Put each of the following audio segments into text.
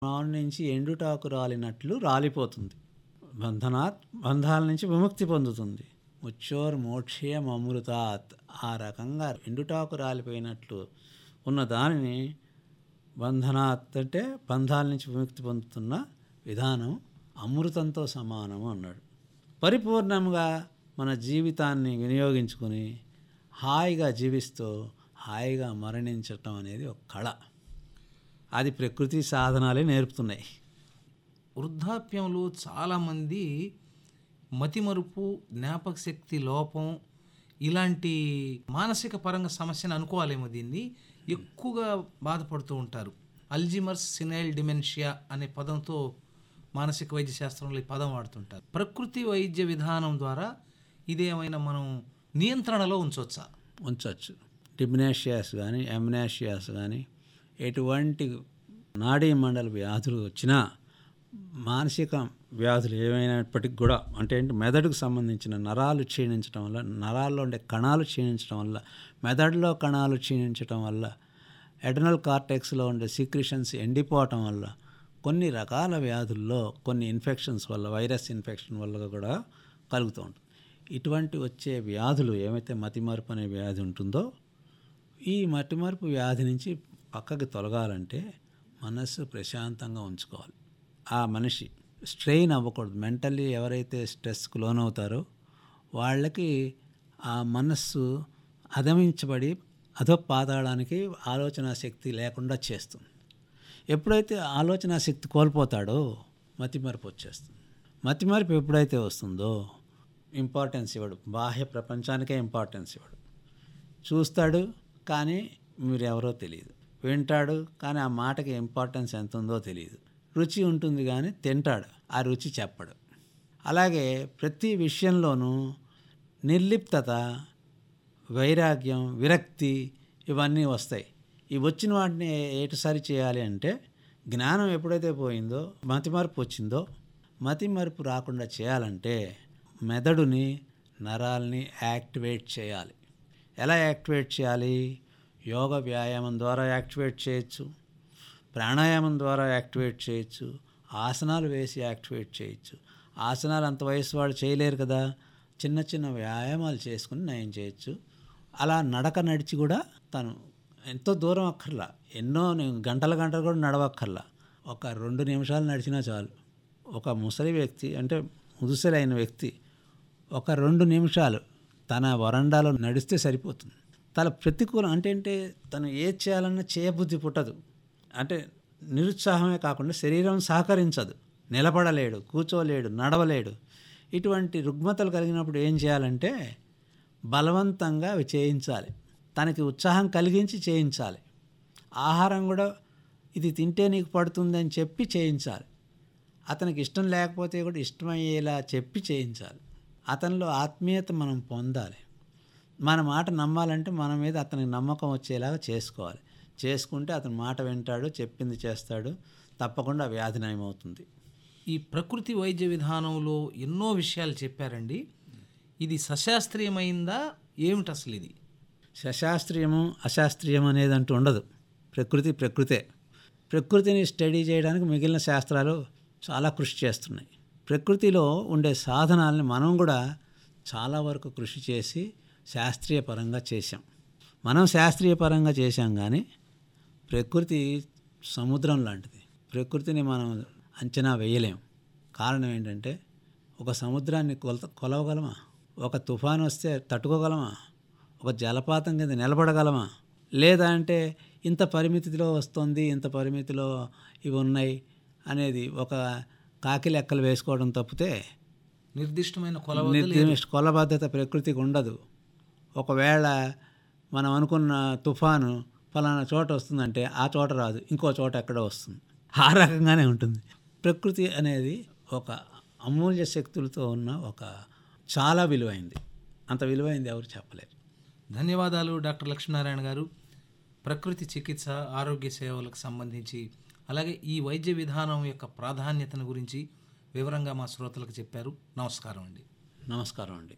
మామిడి నుంచి ఎండుటాకు రాలినట్లు రాలిపోతుంది బంధనాత్ బంధాల నుంచి విముక్తి పొందుతుంది ముచ్చోర్ మోక్షేయం అమృతాత్ ఆ రకంగా ఎండుటాకు రాలిపోయినట్లు ఉన్న దానిని బంధనాత్ అంటే బంధాల నుంచి విముక్తి పొందుతున్న విధానం అమృతంతో సమానము అన్నాడు పరిపూర్ణంగా మన జీవితాన్ని వినియోగించుకుని హాయిగా జీవిస్తూ హాయిగా మరణించటం అనేది ఒక కళ అది ప్రకృతి సాధనాలే నేర్పుతున్నాయి వృద్ధాప్యంలో చాలామంది మతిమరుపు జ్ఞాపక శక్తి లోపం ఇలాంటి మానసిక పరంగా సమస్యను అనుకోవాలేమో దీన్ని ఎక్కువగా బాధపడుతూ ఉంటారు అల్జిమర్స్ సినైల్ డిమెన్షియా అనే పదంతో మానసిక వైద్య శాస్త్రంలో ఈ పదం వాడుతుంటారు ప్రకృతి వైద్య విధానం ద్వారా ఇదేమైనా మనం నియంత్రణలో ఉంచవచ్చా ఉంచవచ్చు డిమ్నేషియాస్ కానీ ఎమ్నేషియాస్ కానీ ఎటువంటి నాడీ మండల వ్యాధులు వచ్చినా మానసిక వ్యాధులు ఏమైనప్పటికీ కూడా అంటే ఏంటి మెదడుకు సంబంధించిన నరాలు క్షీణించడం వల్ల నరాల్లో ఉండే కణాలు క్షీణించడం వల్ల మెదడులో కణాలు క్షీణించడం వల్ల ఎడనల్ కార్టెక్స్లో ఉండే సీక్రిషన్స్ ఎండిపోవటం వల్ల కొన్ని రకాల వ్యాధుల్లో కొన్ని ఇన్ఫెక్షన్స్ వల్ల వైరస్ ఇన్ఫెక్షన్ వల్ల కూడా కలుగుతూ ఉంటుంది ఇటువంటి వచ్చే వ్యాధులు ఏమైతే మతిమరుపు అనే వ్యాధి ఉంటుందో ఈ మతిమరుపు వ్యాధి నుంచి పక్కకి తొలగాలంటే మనస్సు ప్రశాంతంగా ఉంచుకోవాలి ఆ మనిషి స్ట్రెయిన్ అవ్వకూడదు మెంటల్లీ ఎవరైతే స్ట్రెస్కు లోనవుతారో వాళ్ళకి ఆ మనస్సు అదమించబడి అధో పాతాళానికి ఆలోచన శక్తి లేకుండా చేస్తుంది ఎప్పుడైతే ఆలోచన శక్తి కోల్పోతాడో మతిమరుపు వచ్చేస్తుంది మతిమరుపు ఎప్పుడైతే వస్తుందో ఇంపార్టెన్స్ ఇవ్వడు బాహ్య ప్రపంచానికే ఇంపార్టెన్స్ ఇవ్వడు చూస్తాడు కానీ మీరు ఎవరో తెలియదు వింటాడు కానీ ఆ మాటకి ఇంపార్టెన్స్ ఎంత ఉందో తెలియదు రుచి ఉంటుంది కానీ తింటాడు ఆ రుచి చెప్పడు అలాగే ప్రతి విషయంలోనూ నిర్లిప్తత వైరాగ్యం విరక్తి ఇవన్నీ వస్తాయి ఈ వచ్చిన వాటిని ఏటిసారి చేయాలి అంటే జ్ఞానం ఎప్పుడైతే పోయిందో మతిమరుపు వచ్చిందో మతిమరుపు రాకుండా చేయాలంటే మెదడుని నరాల్ని యాక్టివేట్ చేయాలి ఎలా యాక్టివేట్ చేయాలి యోగ వ్యాయామం ద్వారా యాక్టివేట్ చేయొచ్చు ప్రాణాయామం ద్వారా యాక్టివేట్ చేయొచ్చు ఆసనాలు వేసి యాక్టివేట్ చేయొచ్చు ఆసనాలు అంత వయసు వాళ్ళు చేయలేరు కదా చిన్న చిన్న వ్యాయామాలు చేసుకుని నయం చేయొచ్చు అలా నడక నడిచి కూడా తను ఎంతో దూరం అక్కర్లా ఎన్నో గంటల గంటలు కూడా నడవక్కర్లా ఒక రెండు నిమిషాలు నడిచినా చాలు ఒక ముసలి వ్యక్తి అంటే ముదుసలైన వ్యక్తి ఒక రెండు నిమిషాలు తన వరండాలో నడిస్తే సరిపోతుంది తన ప్రతికూలం అంటే అంటే తను ఏది చేయాలన్నా చేయబుద్ధి పుట్టదు అంటే నిరుత్సాహమే కాకుండా శరీరం సహకరించదు నిలబడలేడు కూర్చోలేడు నడవలేడు ఇటువంటి రుగ్మతలు కలిగినప్పుడు ఏం చేయాలంటే బలవంతంగా అవి చేయించాలి తనకి ఉత్సాహం కలిగించి చేయించాలి ఆహారం కూడా ఇది తింటే నీకు పడుతుంది అని చెప్పి చేయించాలి అతనికి ఇష్టం లేకపోతే కూడా ఇష్టమయ్యేలా చెప్పి చేయించాలి అతనిలో ఆత్మీయత మనం పొందాలి మన మాట నమ్మాలంటే మన మీద అతనికి నమ్మకం వచ్చేలాగా చేసుకోవాలి చేసుకుంటే అతని మాట వింటాడు చెప్పింది చేస్తాడు తప్పకుండా వ్యాధి నయమవుతుంది ఈ ప్రకృతి వైద్య విధానంలో ఎన్నో విషయాలు చెప్పారండి ఇది సశాస్త్రీయమైందా ఏమిటి అసలు ఇది సశాస్త్రీయము అశాస్త్రీయం అనేది అంటూ ఉండదు ప్రకృతి ప్రకృతే ప్రకృతిని స్టడీ చేయడానికి మిగిలిన శాస్త్రాలు చాలా కృషి చేస్తున్నాయి ప్రకృతిలో ఉండే సాధనాలని మనం కూడా చాలా వరకు కృషి చేసి శాస్త్రీయ పరంగా చేశాం మనం శాస్త్రీయ పరంగా చేశాం కానీ ప్రకృతి సముద్రం లాంటిది ప్రకృతిని మనం అంచనా వేయలేం కారణం ఏంటంటే ఒక సముద్రాన్ని కొలత కొలవగలమా ఒక తుఫాను వస్తే తట్టుకోగలమా ఒక జలపాతం కింద నిలబడగలమా లేదా అంటే ఇంత పరిమితిలో వస్తుంది ఇంత పరిమితిలో ఇవి ఉన్నాయి అనేది ఒక కాకి లెక్కలు వేసుకోవడం తప్పితే నిర్దిష్టమైన కొలవ నిర్దిష్ట కొలబద్ధత ప్రకృతికి ఉండదు ఒకవేళ మనం అనుకున్న తుఫాను ఫలానా చోట వస్తుందంటే ఆ చోట రాదు ఇంకో చోట ఎక్కడో వస్తుంది ఆ రకంగానే ఉంటుంది ప్రకృతి అనేది ఒక అమూల్య శక్తులతో ఉన్న ఒక చాలా విలువైంది అంత విలువైంది ఎవరు చెప్పలేరు ధన్యవాదాలు డాక్టర్ లక్ష్మీనారాయణ గారు ప్రకృతి చికిత్స ఆరోగ్య సేవలకు సంబంధించి అలాగే ఈ వైద్య విధానం యొక్క ప్రాధాన్యతను గురించి వివరంగా మా శ్రోతలకు చెప్పారు నమస్కారం అండి నమస్కారం అండి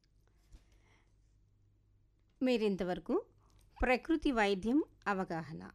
మీరింతవరకు ప్రకృతి వైద్యం అవగాహన